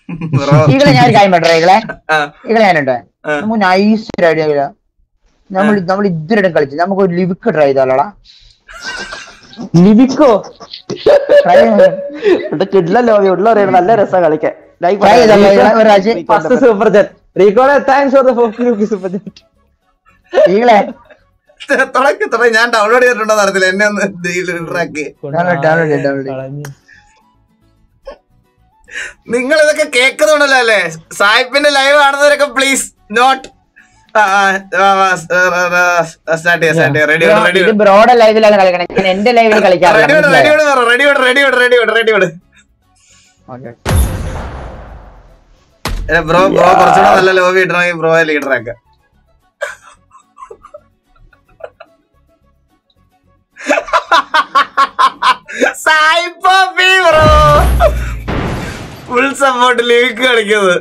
Bro ഈകളെ ഞാൻ ഒരു കാര്യം പറ്റേ ഈകളെ ആ, ഈകളെ ഞാനുണ്ട് ആ. നമുക്ക് നൈസ് ഒരു ഐഡിയ നമ്മൾ നമ്മൾ ഇതുവരെ കളിച്ചു നമുക്ക് ഒരു ലിവിക്ക് ട്രൈ ചെയ്താലോടാ ലിബിക്കോ ട്രൈ കിട്ടില്ല ലോബി ഉള്ള അറിയണം നല്ല രസം കളിക്കാൻ ട്രൈ ചെയ്താലോ ഈകളെ? ഒരു പ്രാവശ്യം ഫസ്റ്റ് സൂപ്പർ ജെറ്റ് റീകോളെ thanks for the for super jet ഈകളെ തുടക്കി തുടങ്ങി ഞാൻ ഡൗൺലോഡ് ചെയ്തിട്ടുണ്ടോ അറിയത്തില്ല എന്നെ ഒന്ന് ട്രാക്ക് download, download, download. നിങ്ങൾ ഇതൊക്കെ കേൾക്കുന്നുണ്ടല്ലോ അല്ലേ സായിപ്പിന്റെ ലൈവ് കാണുന്നവരൊക്കെ പ്ലീസ് നോട്ട് സ്റ്റാർട്ട് ചെയ്യാം സ്റ്റാർട്ട് ചെയ്യാം റെഡി റെഡി ഇത് ബ്രോഡ് ലൈവിലാണ് കളിക്കണേ ഞാൻ എന്റെ ലൈവിൽ കളിക്കാറില്ല റെഡി റെഡി മനസ്സിലായോ? Ready ready ready ready ready ready Okay. Bro bro കുറച്ചുകൂടെ നല്ല ലോബി ഇടണമെങ്കിൽ ബ്രോ ലീഡർ ആക്കാം സായിപ്പി ബ്രോ ഫുൾ സപ്പോർട്ട് ലീക്ക് കളിക്കുന്നത്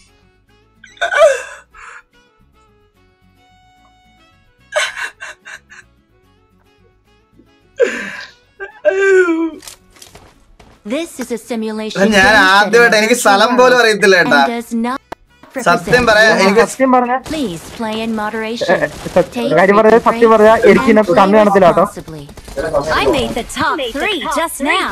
This is a simulation. എടാ, ഞാൻ game set in ആദ്യമായിട്ട് a എനിക്ക് virtual സ്ഥലം പോലും world അറിയത്തില്ല and കേട്ടാ does not സത്യം represent പറയാം real എനിക്ക് life. സത്യം പറഞ്ഞ Please play in moderation. Take കാര്യം പറഞ്ഞാൽ frequent സത്യം പറഞ്ഞാൽ breaks എനിക്ക് and ഇതിനകത്ത് play കണ്ണ് കാണത്തില്ല കേട്ടോ responsibly. I made the top three just now.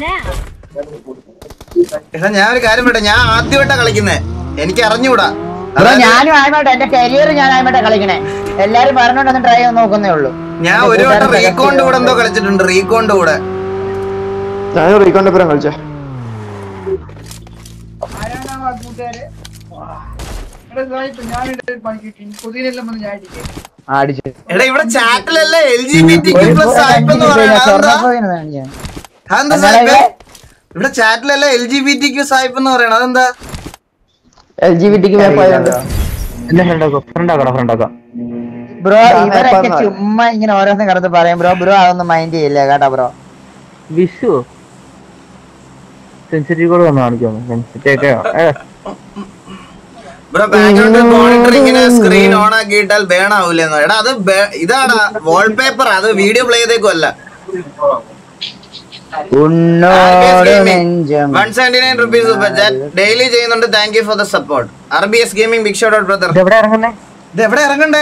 എടാ ഞാൻ ഒരു കാര്യം പറയട്ടെ ഞാൻ ആദ്യമായിട്ടാ കളിക്കുന്നേ എനിക്ക് അറിഞ്ഞൂടാ ബ്രോ അതായത് ഞാനും ആയമായിട്ട് എന്റെ കരിയർ ഞാൻ ആയമായിട്ടാ കളിക്കണേ എല്ലാരും പറഞ്ഞോണ്ടൊന്ന് ട്രൈ ചെയ്ത് നോക്കുന്നേ ഉള്ളൂ ഞാൻ ഒരു വട്ടം റീകോണിന്റെ കൂടെ എന്തോ കളിച്ചിട്ടുണ്ട് റീകോണിന്റെ കൂടെ ഞാൻ റീകോണ്ട് പുരം കളിച്ചേ അടിച്ചു എടാ ഇവിടെ ചാറ്റിലല്ലേ L G B T plus സായിപ്പ് എന്ന് പറയണത് അതെന്താ അതെന്താ സായിപ്പ് ഇവിടെ ചാറ്റിലല്ലേ L G B T Q സായിപ്പ് എന്ന് പറയണത് അതെന്താ എൽ ജി ബി ടിക്ക് എന്റെ ഫ്രണ്ട് ആക്കാം ഫ്രണ്ട് ആക്കാം ഫ്രണ്ട് ആക്കാം ബ്രോ ഇതാണ് ഇവരൊക്കെ ഇപ്പം ചുമ്മാ ഇങ്ങനെ ഓരോന്ന് കിടന്ന് പറയും ബ്രോ ബ്രോ അതൊന്നും മൈൻഡ് ചെയ്യില്ല കേട്ടാ ബ്രോ വിഷു സെൻസിറ്റീവ് കൂടെ വന്ന് കാണിക്കാമോ സെൻസിറ്റീവ് ഒക്കെ ഇവിടെ ബാക്ക്ഗ്രൗണ്ട് മോണിറ്റർ ഇങ്ങനെ സ്ക്രീൻ ഓൺ ആക്കിയിട്ടാൽ ബേൺ ആവൂലെന്നോ എടാ അത് ബേ- ഇതാടാ വാൾപേപ്പർ അത് വീഡിയോ പ്ലേ ചെയ്തേക്കും അല്ല ഉന്നോട് നെഞ്ചം one seventy nine rupees super chat daily ചെയ്യുന്നുണ്ട് thank you for the support R B S gaming big shot out brother ഇത് എവിടെ ഇറങ്ങുന്നേ ഇത് എവിടെ ഇറങ്ങണ്ടേ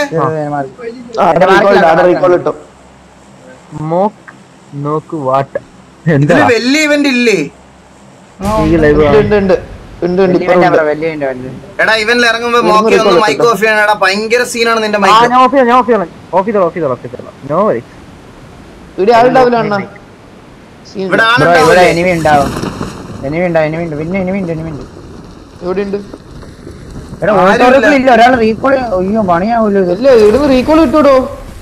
ഇട്ടോ മോക്ക് നോക്ക് വാട്ട് എന്താ ഇതില് വലിയ ഇവന്റ് ഇല്ലേ ഈ ലൈവ് ബ്രോ വലിയ വലിയ വലിയ എടാ ഇവന്റിൽ ഇറങ്ങുമ്പോ മോക്കി ഒന്ന് മൈക്ക് ഓഫ് ചെയ്യണം എടാ ഭയങ്കര സീനാണ് നിന്റെ ആ മൈക്ക് ഞാൻ ഓഫ് ചെയ്യാം ഞാൻ ഓഫ് ചെയ്യണം ഓഫ് ചെയ്തോ ഓഫ് ചെയ്തോ ഓഫ് ചെയ്തോ നോ വരി ഇവിടെ ബ്രോ ഇവിടെ ആളുണ്ടാവില്ലേ എനിമി ഉണ്ടാവും എനിമി ഉണ്ടാവും എനിമി ഉണ്ട് പിന്നെ എനിമി ഉണ്ട് എനിമി ഉണ്ട് എവിടെയുണ്ട് എടാ ആരുമില്ല. ഓട്ടോറിക്കിൾ ഇല്ല ഒരാൾ റീകോൾ അയ്യോ പണിയാവൂല്ലോ ഇത് ഇല്ല ഇവിടെ റീകോൾ കിട്ടൂടോ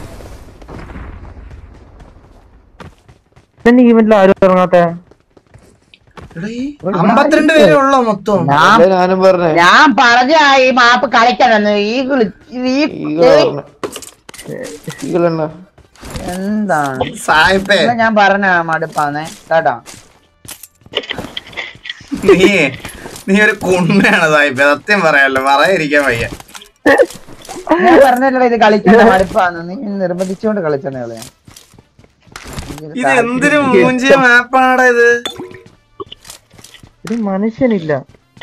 തന്നെ ഈവന്റിൽ ആരും ഇറങ്ങാത്ത എടാ, ഈ അമ്പത്തിരണ്ട് പേരേ ഉള്ളോ മൊത്തം ഞാൻ ഞാനും പറഞ്ഞേ ഞാൻ പറഞ്ഞ ഈ മാപ്പ് കളിക്കാൻ വന്നു ഈ കളി- ഈ എന്താണ് സായിപ്പേ ഇല്ല, ഞാൻ പറഞ്ഞ മടുപ്പാന്നേ കേട്ടോ നീ നീ ഒരു കുണ്ണയാണ് സായിപ്പേ സത്യം പറയാലോ പറയാതിരിക്കാൻ വയ്യ ഞാൻ പറഞ്ഞല്ലോ ഇത് കളിക്കുന്ന മടുപ്പാന്ന് നീ നിർബന്ധിച്ചുകൊണ്ട് കളിച്ചെന്നേ കളയാ ഇത് എന്തൊരു മൂഞ്ചിയ മാപ്പാണടാ ഇത് ഒരു മനുഷ്യനില്ല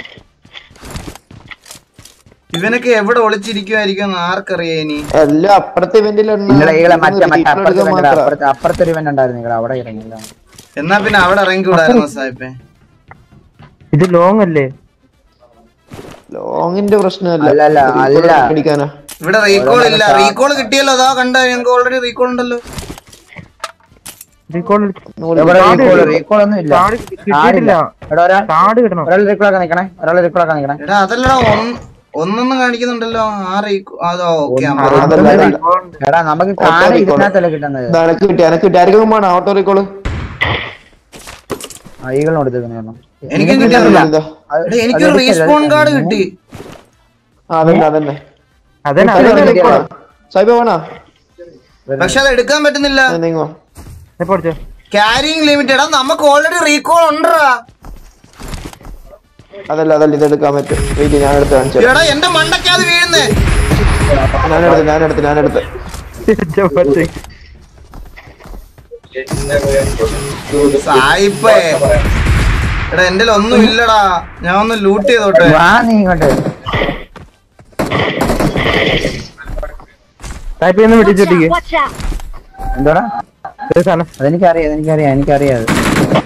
ഇവനൊക്കെ എവിടെ ഒളിച്ചിരിക്കുമായിരിക്കും ആർക്കറിയാം ഇനി എല്ലാം അപ്പുറത്തെ ഇവന്റിലാണ് നിങ്ങളെ ഈകളെ മറ്റേ മറ്റേ അപ്പുറത്തെ event ഉണ്ട്, അപ്പുറത്തെ അപ്പുറത്തെ ഒരു ഇവന്റ് ഉണ്ടായിരുന്നു നിങ്ങൾ അവിടെ ഇറങ്ങില്ല എന്നാ പിന്നെ അവിടെ ഇറങ്ങിക്കൂടായിരുന്നു സായിപ്പേ ഇത് ലോങ് അല്ലേ ലോങ്ങിന്റെ പ്രശ്നമല്ല അല്ല, അല്ല, അല്ല. പിടിക്കാനാ ഇവിടെ റീകോൾ ഇല്ല റീകോൾ കിട്ടിയല്ലോ അതാ കണ്ട ഞങ്ങൾക്ക് ഓൾറെഡി റീകോൾ ഉണ്ടല്ലോ റീകോൾ എവിടെ റീകോൾ റീകോൾ ഒന്നും ഇല്ല കിട്ടിയിട്ടില്ല എടാ ഒരാൾ കാർഡ് കിട്ടണം ഒരാൾ റീകോൾ ആക്കാൻ നിക്കണേ ഒരാൾ റീകോൾ ആക്കാൻ നിക്കണേ എടാ അതല്ലടാ ഒന്ന് ഒന്നൊന്നും കാണിക്കുന്നുണ്ടല്ലോ ആ റീകോ അതോ ഓക്കെ അതല്ല, അതല്ല. എടാ നമുക്ക് Auto കാർഡ് recall. ഇതിനകത്തല്ലേ കിട്ടുന്നത് ഇത് എനക്ക് കിട്ടി എനക്ക് കിട്ടി ആർക്കും വേണം ഓട്ടോ റീകോള് ഈകൾ കൊടുത്തേക്കുന്നു എനിക്കും കിട്ടിയിട്ടില്ല എടാ എനിക്കൊരു റീസ്പോൺ കാർഡ് കിട്ടി അതന്നെ അതന്നെ അതന്നെ, അതന്നെ അതന്നെ recall. സൈബ വേണോ പക്ഷെ അത് എടുക്കാൻ പറ്റുന്നില്ല നീങ്ങോ ക്യാരിങ് ലിമിറ്റഡ് നമുക്ക് ഓൾറെഡി റീകോൾ ഉണ്ടടാ അതല്ല അതല്ല ഇത് എടുക്കാൻ പറ്റും വെയിറ്റ് ഞാൻ എടുത്ത് കാണിച്ചു എടാ എന്റെ മണ്ടക്കാത് വീഴുന്നേ ഞാനെടുത്ത് ഞാനെടുത്ത് ഞാനെടുത്ത് സായിപ്പേ എടാ എന്റെ ഒന്നും ഇല്ലടാ ഞാൻ ഒന്ന് ലൂട്ട് ചെയ്തോട്ടെ വാ നീ ഇങ്ങോട്ട് ടൈപ്പ് ചെയ്യുന്ന വെട്ടിച്ചെട്ടിക്ക് Watch out! എന്തോടാ ഒരു സാധനം അതെനിക്കറിയാം അതെനിക്കറിയാം എനിക്കറിയാം അത്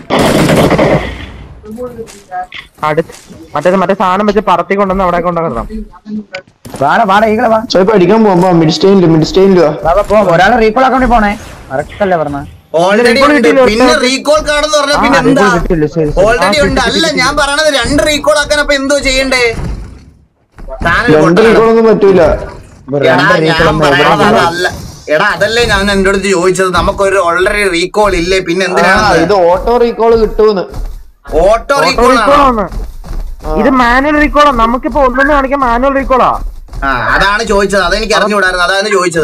അടുത്ത് മറ്റേ മറ്റേ സാധനം വെച്ച് പറത്തി കൊണ്ടുവന്ന് അവിടെ കൊണ്ടുവരണം വാടാ വാടാ ഈകളെ വാ സ്വയം അടിക്കാൻ പോകുമ്പോ മിഡ് സ്റ്റൈനില് മിഡ് സ്റ്റൈനിലോ വാ, വാ, പോ ഒരാളെ റീകോൾ ആക്കാൻ വേണ്ടി പോണേ കറക്റ്റല്ലേ പറഞ്ഞ ഓൾറെഡി recall ഉണ്ട് കിട്ടിയില്ല, പിന്നെ റീകോൾ കാർഡ് എന്ന് പറഞ്ഞാ പിന്നെ എന്താ കിട്ടില്ല ശരി ശരി. ഓൾറെഡി ഉണ്ട് അല്ല ഞാൻ പറയണത് രണ്ട് റീകോൾ ആക്കാൻ അപ്പൊ എന്തോ ചെയ്യണ്ടേ താനൊരു രണ്ട് പൊട്ടനാണ്. റീക്കോളൊന്നും പറ്റൂല ഇപ്പൊ എടാ, രണ്ട് ഞാൻ റീകോൾ ഒന്നും എവിടെ പറയണത് ഇല്ല. അതല്ല എടാ അതല്ലേ ഞാൻ എന്റെ അടുത്ത് ചോദിച്ചത് നമുക്കൊരു ഓൾറെഡി റീകോൾ ഇല്ലേ പിന്നെ ആ, എന്തിനാണ് ഇത് ഓട്ടോ റീകോൾ കിട്ടൂന്ന് ഓട്ടോ റീകോൾ ആണ് ഇത് മാനുവൽ റീകോളാ നമുക്കിപ്പോ ഒന്നൊന്നും കാണിക്കാൻ മാനുവൽ റീകോളാ ആ അതാണ് ചോദിച്ചത് അതെനിക്ക് അറിഞ്ഞുകൂടായിരുന്നു അതാണ് ചോദിച്ചത്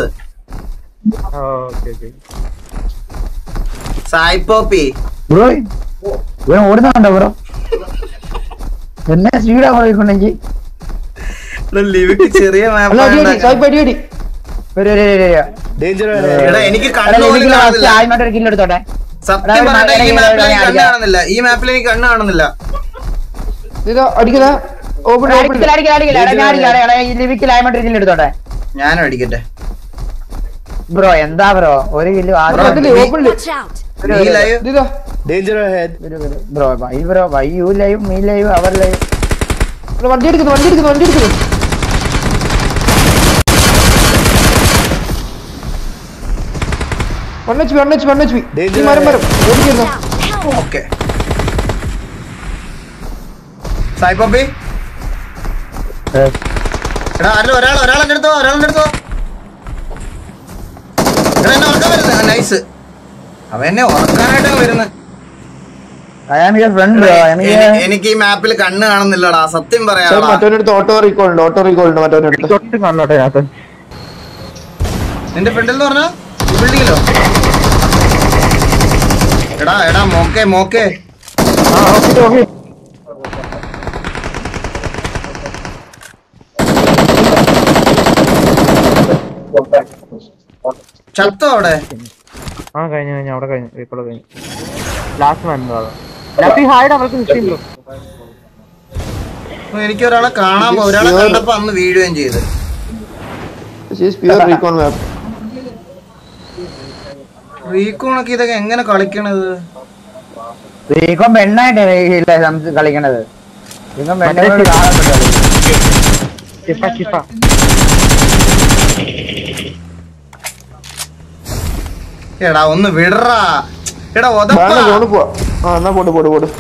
സായിപ്പോപ്പി ബ്രോ ഇവൻ ഓടുന്നുണ്ടോ ബ്രോ എന്നെ സ്പീഡാ പോയിക്കൊണ്ടെങ്കിൽ ലിവിക്ക് ചെറിയ map അല്ല അടി അടി ആണ്. സായിപ്പ് അടി അടി ഒരു ഒരു- ഒരു- ഒരു- എടാ എനിക്ക് എടാ, കണ്ണു പോലും ഇതില് കാണുന്നില്ല last ആദ്യമായിട്ട് ഒരു kill എടുത്തോട്ടെ സത്യം എടാ, പറഞ്ഞാൽ ഈ എടാ, മാപ്പിൽ എടാ, എനിക്ക് കണ്ണ് എടാ, കാണുന്നില്ല ഈ മാപ്പിൽ എനിക്ക് കണ്ണ് കാണുന്നില്ല ഇതാ അടിക്കല ഓപ്പൺ എടാ, അടിക്കില്ല, അടിക്കില്ല, അടിക്കില്ല. എടാ, ഞാൻ അടിക്കാം. എടാ, എടാ, ഈ ലിവിക്ക് ആദ്യമായിട്ട് ഒരു kill എടുത്തോട്ടെ ഞാനും അടിക്കട്ടെ ബ്രോ എന്താ ബ്രോ ഒരു കില്ല് അതില് ആദ്യം ഓപ്പണില് Watch out! ഈ ലൈവ് ഇതാ bro why bro why you live me live അവർ ലൈവ് ഇവിടെ വണ്ടി എടുക്കുന്നു വണ്ടി എടുക്കുന്നു വണ്ടി എടുക്കുന്നു one H P one H one H P ഈ മരം മരം ഓടിക്കുന്നു ഓക്കെ സായിപ്പോപ്പി എടാ ആരും ഒരാൾ ഒരാളെന്റെ അടുത്തോ ഒരാളെന്റെ അടുത്തോ എടാ എന്നെ ഉറക്കാൻ വരുന്നത് നൈസ് അവൻ എന്നെ ഉറക്കാനായിട്ട് വരുന്നത് I am your friend bro I am എനി- എനിക്ക് ഈ മാപ്പിൽ കണ്ണ് കാണുന്നില്ലടാ സത്യം പറയാ മറ്റവനടുത്ത് ഓട്ടോ റീകോൾ ഉണ്ട് ഓട്ടോ റീകോൾ ഉണ്ട് മറ്റവനടുത്ത് തൊട്ട് കാണോട്ടെ ഞാൻ നിന്റെ ഫ്രണ്ടിൽ എന്ന് പറഞ്ഞാ ബിൽഡിങ്ങിലോ എടാ എടാ മോക്കെ മോക്കെ ആ ഓക്കെ ഓക്കെ ചത്തോ അവിടെ ആ കഴിഞ്ഞു കഴിഞ്ഞു അവിടെ കഴിഞ്ഞു റീകോൾ കഴിഞ്ഞു ലാസ്റ്റ് മാൻ ലാസ്റ്റ് ഹായ്ഡ് അവർക്ക് നിശ്ചയില്ലോ അപ്പൊ എനിക്ക് ഒരാളെ കാണാൻ പോ ഒരാളെ കണ്ടപ്പോ അന്ന് വീഴുകയും ചെയ്ത് പ്യൂർ റീകോൺ മാപ്പ് റീകോണൊക്കെ ഇതൊക്കെ എങ്ങനെ കളിക്കണത് റീകോം പെണ്ണായിട്ട് ഇല്ല സംസ് കളിക്കണത് റീകോം പെണ്ണോട് കാണുന്നുണ്ട് ചിപ്പ ചിപ്പ എടാ ഒന്ന് വിടറാ എടാ ഒതപ്പാ പോണ് പോവാ ആ എന്നാ പോട്ട് പോട്ട് പോട്ട്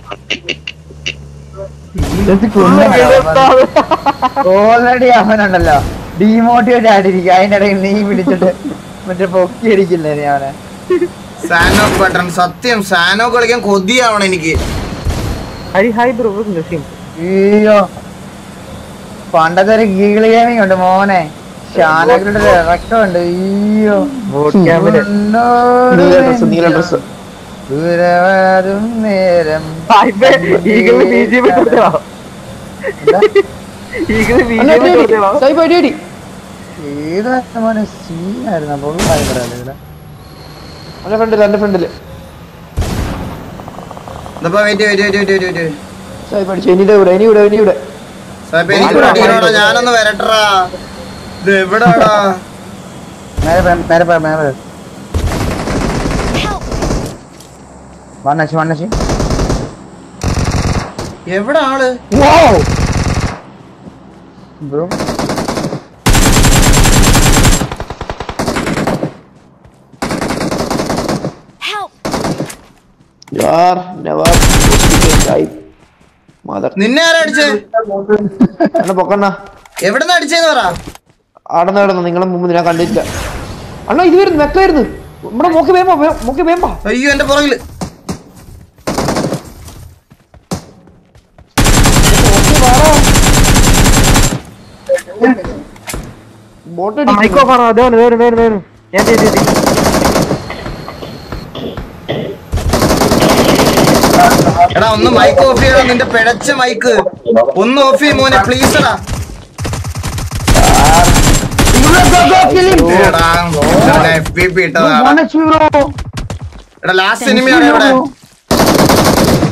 ഓൾറെഡി അവനുണ്ടല്ലോ ഡീമോട്ടിവേറ്റ് ആയിട്ടിരിക്കും അതിന്റെ ഇടയിൽ നീ പിടിച്ചിട്ട് മറ്റേ പൊക്കി അടിക്കില്ലേ നീ അവനെ സാനോ ബട്ടൺ സത്യം സാനോ കളിക്കാൻ കൊതിയാവണം എനിക്ക് ഹരി ഹായ് ബ്രോ നിശ്ചയം അയ്യോ പണ്ടത്തെ ഒരു ഗീകള് ഗെയിമിംഗ് ഉണ്ട് മോനെ ഷാനകളുടെ ഇറക്കം ഉണ്ട് അയ്യോ ബോട്ട് ക്യാമ്പില് നീല ഡ്രസ് നീല ഡ്രസ് ദൂരവരും നേരം ഈഗിള് ബി ജെ പി കൊടുത്തോ ഈഗിള് ബി ജെ പി കൊടുത്തോ സൈബ് അടി അടി ഏതാ മോനെ സീനായിരുന്നു അപ്പോൾ ഇവിടെ എന്റെ ഫ്രണ്ടില് എന്റെ ഫ്രണ്ടില് ഇതപ്പോ wait wait wait wait wait സൈബ് അടിച്ചു ഇനി ഇവിടെ ഇനി ഇവിടെ ഇനി ഇവിടെ സാഹിബ് എനിക്ക് അടിക്കണോടാ ഞാനൊന്ന് വരട്ടറാ ഇത് എവിടാടാ മേലെ പോ, മേലെ പോ, മേലെ പോ. വണ്ണച്ചി വണ്ണച്ചി എവിടെ ആള് ബ്രോ Help! യാർ നെവർ മദർ നിന്നെ ആരാ അടിച്ചേ എന്നെ പൊക്കണ്ണ എവിടുന്ന് അടിച്ചേന്ന് പറ ആടന്ന് കിടന്നു നിങ്ങളെ മുമ്പ് ഞാൻ കണ്ടിട്ടില്ല അണ്ണാ ഇത് വരുന്നു മെക്ക വരുന്നു നമ്മുടെ മോക്ക് വേമ്പോ മോക്ക് വേമ്പാ അയ്യോ എന്റെ പുറകില് ബോട്ട് മൈക്കോ പറ അതേനു വേണു വേണു വേണു ഞാൻ ചെയ്തി എടാ ഒന്ന് മൈക്ക് ഓഫ് ചെയ്യടാ നിന്റെ പിഴച്ച മൈക്ക് ഒന്ന് ഓഫ് ചെയ്യ മോനെ പ്ലീസ് എടാ എടാ FPP ബ്രോ, ഇട്ടതാണ്. വണ്ണച്ചി ബ്രോ എടാ ലാസ്റ്റ് സിനിമയാണ് ഇവിടെ എടാ ലാസ്റ്റ് സിനിമയാണ് ഇവിടെ വണ്ണച്ചി ബ്രോ എടാ ലാസ്റ്റ് സിനിമയാണ് ഇവിടെ ബ്രോ, വണ്ണച്ചി ബ്രോ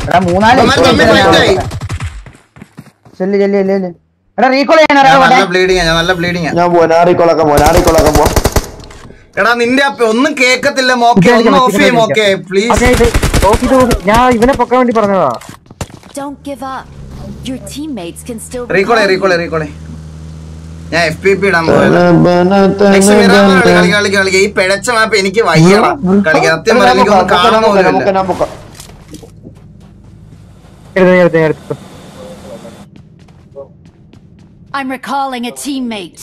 എടാ മൂന്നാല് അവന്മാര് തമ്മിൽ fight ആയി. ചെല്ലു ചെല്ലു ചെല്ലു ചെല്ലു എടാ റീകോൾ ചെയ്യാൻ ഞാൻ ഒരാളെ നല്ല ബ്ലീഡിങ് ഞാൻ നല്ല ബ്ലീഡിങ് ഞാൻ പോനാറിക്കൊള്ളാക്കാൻ പോനാറിക്കൊള്ളാക്കാൻ പോ എടാ നിന്റെ അപ്പ ഒന്നും കേക്കത്തില്ല മോക്കെ ഒന്ന് ഓഫ് ചെയ്യും മോക്കെ പ്ലീസ് ഓക്കേ, ഇത് ഓഫ് ചെയ്ത് ഓഫ് ചെയ്ത്. ഞാൻ ഇവനെ പൊക്കാൻ വേണ്ടി പറഞ്ഞതാ Don't give up. Your teammates can still റീകോളെ recall റീകോളെ you. റീകോളെ ഞാൻ എഫ് പി പി ഇടാൻ പോയത് കളി കളി കളി ഈ പിഴച്ച മാപ്പ് എനിക്ക് വയ്യടാ കളിക്കാൻ സത്യം പറയാൻ എനിക്കൊന്നും കാണുന്ന പോലുമില്ല ഞാൻ പൊക്കാം എടുത്ത് ഞാൻ എടുത്ത് ഞാൻ എടുത്തു I'm recalling a teammate.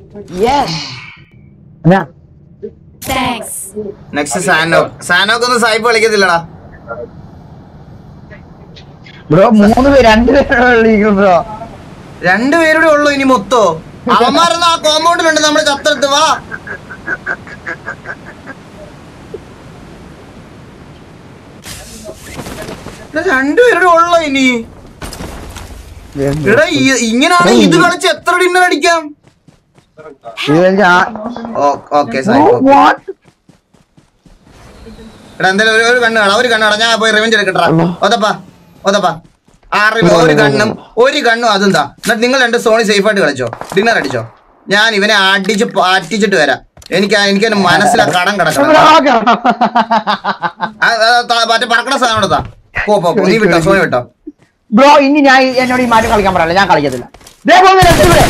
എന്നാ Thanks. നെക്സ്റ്റ് സാനോക്ക് സാനോക്ക് ഒന്നും സായിപ്പ് കളിക്കത്തില്ലടാ ബ്രോ മൂന്ന് പേര് രണ്ട് പേരുള്ള ബ്രോ രണ്ടുപേരുടെ ഉള്ളു ഇനി മൊത്തോ അവന്മാരൊന്നും ആ കോമ്പൗണ്ടിലുണ്ട് നമ്മുടെ ചത്തെടുത്ത് വാ എടാ, രണ്ടുപേരുടെ ഉള്ളു ഇനി എടാ ഈ- ഇങ്ങനാണ് ഇത് കളിച്ച് എത്ര ഡിന്നർ അടിക്കാം ഇത് കളിച്ച് ആ- ഓക്കെ സായിപ്പ് okay. എടാ എന്തായാലും ഒരു- ഒരു കണ്ണ് കാണാം ഒരു കണ്ണ് കാണാം ഞാൻ പോയി റിവെഞ്ച് എടുക്കട്ടാ ഒതപ്പാ ഒതപ്പാ ആ റിവ- ഒരു കണ്ണും ഒരു കണ്ണും അതെന്താ എന്നിട്ട് നിങ്ങൾ രണ്ട് സോണി സേഫ് ആയിട്ട് കളിച്ചോ ഡിന്നർ അടിച്ചോ ഞാൻ ഇവനെ അടിച്ച് പാറ്റിച്ചിട്ട് വരാം എനിക്ക് ആ- എനിക്ക് മനസ്സിലാ കടം കിടക്കണം ബ്രോ, ആ, ആ, ത- മറ്റേ പറക്കണ സാധനം എടുത്താ പോ പോ പോ. നീ വിട്ടോ സോണി വിട്ടോ ബ്രോ ഇനി ഞാൻ ഈ- എന്നോട് ഈ മാറ്റി കളിക്കാൻ പറയല്ല ഞാൻ കളിക്കത്തില്ല ദേ പോകുന്നില്ല, ദേ ഇവിടെ.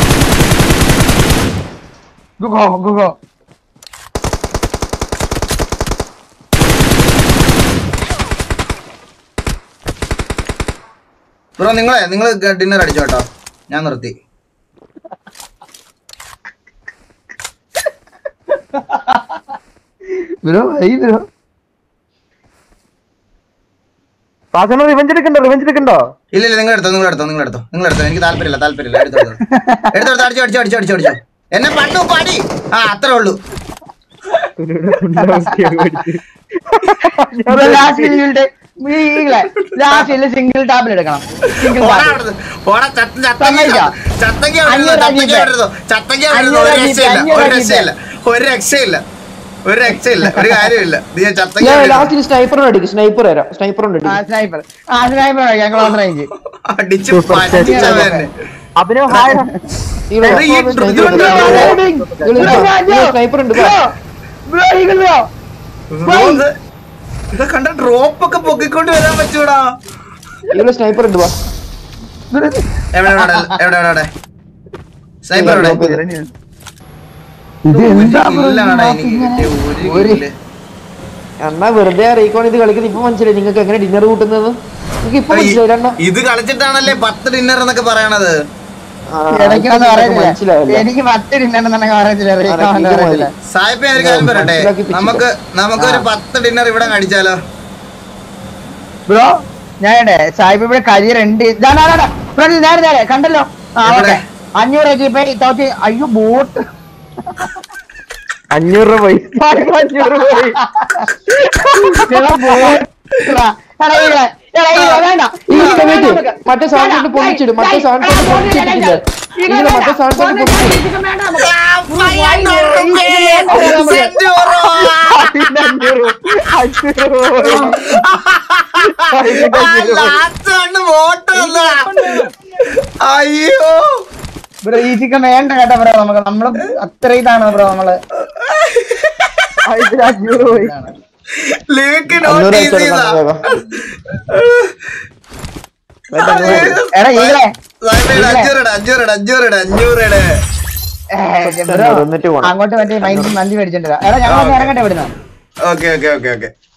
ഗുഗോ, ഗുഗോ. ബ്രോ നിങ്ങളെ നിങ്ങൾ ഡിന്നർ അടിച്ചോ കേട്ടോ ഞാൻ നിർത്തി ബ്രോ വൈ ബ്രോ പാസണ റിവെഞ്ച് എടുക്കണ്ടോ റിവെഞ്ച് എടുക്കണ്ടോ ഇല്ല ഇല്ല നിങ്ങൾ എടുത്തോ നിങ്ങൾ എടുത്തോ നിങ്ങൾ എടുത്തോ നിങ്ങൾ എടുത്തോ എനിക്ക് താല്പര്യമില്ല താല്പര്യമില്ല എടുത്തോ എടുത്തോ എടുത്തോ എടുത്തോ അടിച്ചോ അടിച്ചോ അടിച്ചോ അടിച്ചോ അടിച്ചോ എന്നെ പണ്ടു പാടി ആ അത്രേ ഉള്ളൂ ലാസ്റ്റ് സിംഗിൾ ടാബിൽ എടുക്കണം സിംഗിൾ പോടാ ടാബിൽ അവിടുന്ന്. പോടാ ചത്ത ചത്തങ്ങ സമ്മതിക്കാം. ചത്തങ്ങ വിടരുത്, അഞ്ഞൂറ് ചത്തങ്ങ അഞ്ഞൂറ് വിടരുത്, ചത്തങ്ങ വിടരുത്, അഞ്ഞൂറ് ഒരു അഞ്ഞൂറ് രക്ഷയില്ല അഞ്ഞൂറ് ഒരു രക്ഷയില്ല ഒരു രക്ഷയില്ല ഒരു രക്ഷയില്ല ഒരു കാര്യമില്ല നീ ചത്തങ്ങ ഞാൻ വിടരുത്. ലാസ്റ്റിൽ സ്നൈപ്പർ അടിക്കും സ്നൈപ്പർ വരാം സ്നൈപ്പർ ഉണ്ട് ആ സ്നൈപ്പർ ആ സ്നൈപ്പർ ഞങ്ങൾ വന്ന റേഞ്ച് അടിച്ച് പറ്റിച്ചവനെ അഭിനവ് ഹായ് എടാ, ഈ ഇതുകൊണ്ട് സ്നൈപ്പർ ഉണ്ട് ബ്രോ ഈഗിൾ ബ്രോ ബ്രോ, ഇത് ഇത് കണ്ട ഡ്രോപ്പ് ഒക്കെ പൊക്കിക്കൊണ്ട് വരാൻ പറ്റൂടാ ഇവിടെ സ്നൈപ്പർ ഉണ്ട് വാ എവിടെ എവിടെ എവിടെ എവിടെ എവിടെ സ്നൈപ്പർ എവിടെ ഇത് എന്താ ബ്രോ ഇല്ലാടാ എനിക്ക് കിട്ടിയ ഒരു കില്ല്. അണ്ണാ വെറുതെ റീകോൺ ഇത് കളിക്കുന്നത് ഇപ്പൊ മനസ്സിലായി നിങ്ങൾക്ക് എങ്ങനെ ഡിന്നർ കൂട്ടുന്നത് നിങ്ങൾക്ക് ഇപ്പൊ ഈ- മനസ്സിലായി അണ്ണാ ഇത് കളിച്ചിട്ടാണല്ലേ പത്ത് ഡിന്നർ എന്നൊക്കെ പറയണത് ആ, ഇടയ്ക്കൊന്നും ഇപ്പൊ അറിയത്തില്ല മനസ്സിലായല്ലോ എനിക്ക് പത്ത് ഡിന്നറിനെന്നൊക്കെ അറിയത്തില്ല റീകോണ്ട് അനക്ക് ഇത് അറിയത്തില്ല സായിപ്പ് ഞാൻ ഒരു കാര്യം പറയട്ടെ മനസ്സിലാക്കി പിടിച്ചില്ല. നമുക്ക് നമുക്കൊരു പത്ത് ഡിന്നർ ഇവിടെ കഴിച്ചാലോ ബ്രോ ഞാൻ സാഹിബ് ഇവിടെ കരിയർ ഉണ്ട് ദാ, ദാ, ദാ, ദാ. ഫ്രണ്ടിൽ നേരെ നേരെ കണ്ടല്ലോ ആ എവിടെ? ഓക്കെ അഞ്ഞൂറ് ഇപ്പൊ തോറ്റി അയ്യോ ബോട്ട് അഞ്ഞൂറ് രൂപ പോയി അഞ്ഞൂറ് പോയി മറ്റേ സാധനം കൊണ്ട് പൊളിച്ചിടും മറ്റേ സാധനം കൊണ്ട് പൊളിച്ചിട്ടില്ല ഇതില് മറ്റേ സാധനം കൊണ്ട് പൊളിച്ചിടും അയ്യോ ബ്രോ ഈ ചിക്കൻ വേണ്ട കേട്ടോ ബ്രോ നമുക്ക് നമ്മള് അത്ര ഇതാണ് ബ്രോ നമ്മള് അഞ്ഞൂറ് പോയി ലേക്ക് അഞ്ഞൂറ് നോട്ട് അയച്ചു ചെയ്താ കൊടുക്കാം എടാ ഈകളെ അഞ്ഞൂറട അഞ്ഞൂറട അഞ്ഞൂറട അഞ്ഞൂറട ബ്രോ എന്നിട്ട് പോണം അങ്ങോട്ട് മറ്റേ മൈൻഡ് മന്തി മേടിച്ചിട്ട് എടാ ഞങ്ങൾ ഇറങ്ങട്ടെ ഇവിടുന്ന് ഓക്കെ ഓക്കെ ഓക്കെ ഓക്കെ